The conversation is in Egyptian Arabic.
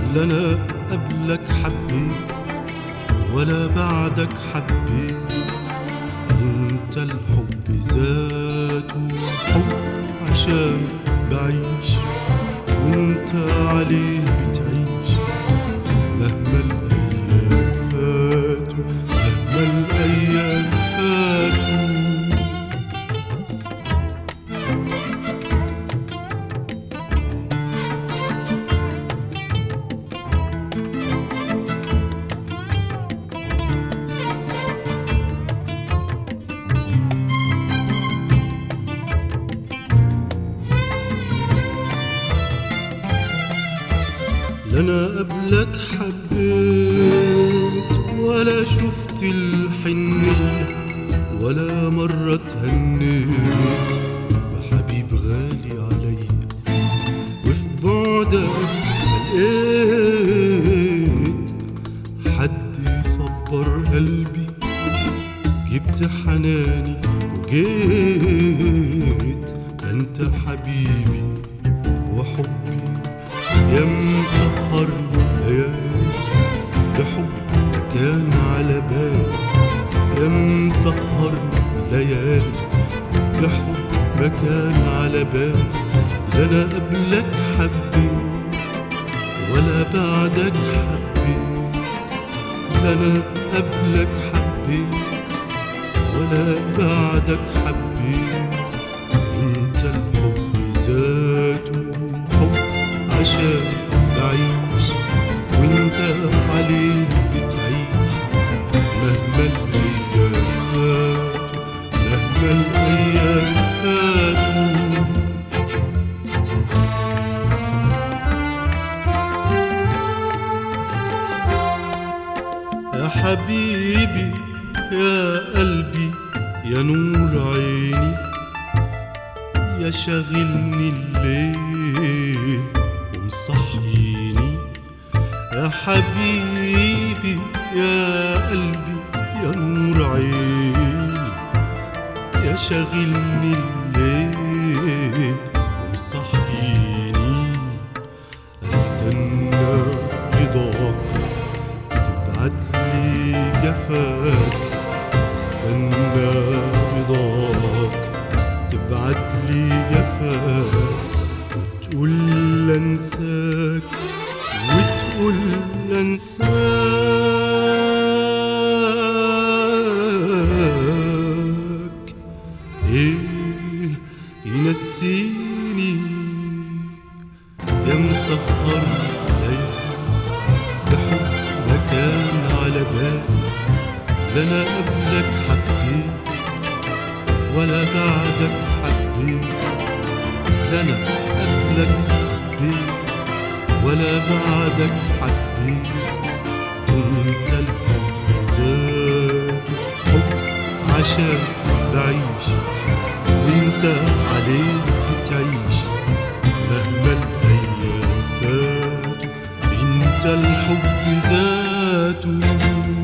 لا انا قبلك حبيت ولا بعدك حبيت انت الحب ذاته حب عشان بعيش وانت عليه بتعيش مهما الايام فاتوا مهما الايام فاتوا لا انا قبلك حبيت ولا شفت الحنية ولا مرة تهنيت بحبيب غالي عليا وفي بعدك ما لقيت حد يصبر قلبي جبت حناني وجيت ما انت حبيبي وحبي يا مسهرني ليالي بحب كان على بالي يا مسهرني ليالي بحب ما كان على بالي لا انا قبلك حبيت ولا بعدك حبيت لا انا قبلك حبيت ولا بعدك حبيت انت الحب ذاته حب عشان بعيش وانت عليه بتعيش مهما الايام فاتوا مهما الايام فاتوا يا حبيبي يا قلبي يا نور عيني يا شاغلني الليل ومصحيني يا حبيبي يا قلبي يا نور عيني يا شاغلني الليل ومصحيني استنى رضاك تبعت لي جفاك استنى رضاك تبعت لي جفاك وتقول لي انساك وتقول لي انساك ايه ينسيني يا مسهر ليالي بحب ما كان على بالي لا انا قبلك حبيت ولا بعدك حبيت لا انا قبلك حبيت ولا بعدك حبيت انت الحب ذاته حب عشان بعيش وانت عليه بتعيش مهما الايام فاتوا انت الحب ذاته